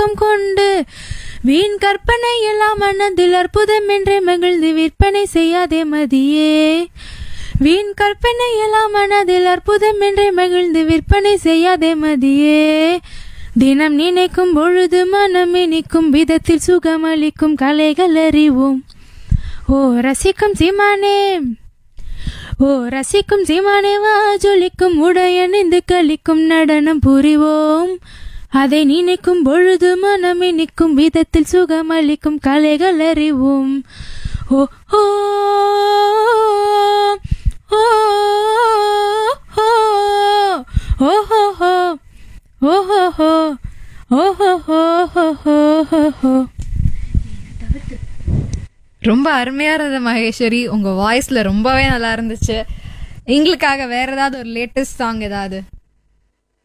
மயக்கம் கொண்டு வீண் கற்பனை எல்லாம் மனதில் அற்புதம் என்று மகிழ்ந்து விற்பனை செய்யாதே மதியே வீண் கற்பனை எல்லாம் மனதில் அற்புதம் என்று மகிழ்ந்து விற்பனை செய்யாதே மதியே தினம் நினைக்கும் பொழுது மனம் இனிக்கும் விதத்தில் சுகமளிக்கும் கலைகள் அறிவோம் ஓ ரசிக்கும் சீமானே ஓ ரசிக்கும் சீமானே வா ஜொலிக்கும் உடையணிந்து கழிக்கும் நடனம் புரிவோம் அதை நினைக்கும் பொழுது மனம் இனிக்கும் விதத்தில் சுகமளிக்கும் கலைகள் அறிவோம் ஓ ஓ ஓ ஓ ஓ ஹோ ஹோ ஓ ஹோ ஹோ ஓ ஹோ ஹோ ஹோ ஹோ ஹோ ரொம்ப அருமையா இருந்தது மகேஸ்வரி உங்க வாய்ஸ்ல ரொம்பவே நல்லா இருந்துச்சு எங்களுக்காக வேற ஏதாவது ஒரு லேட்டஸ்ட் சாங் ஏதாவது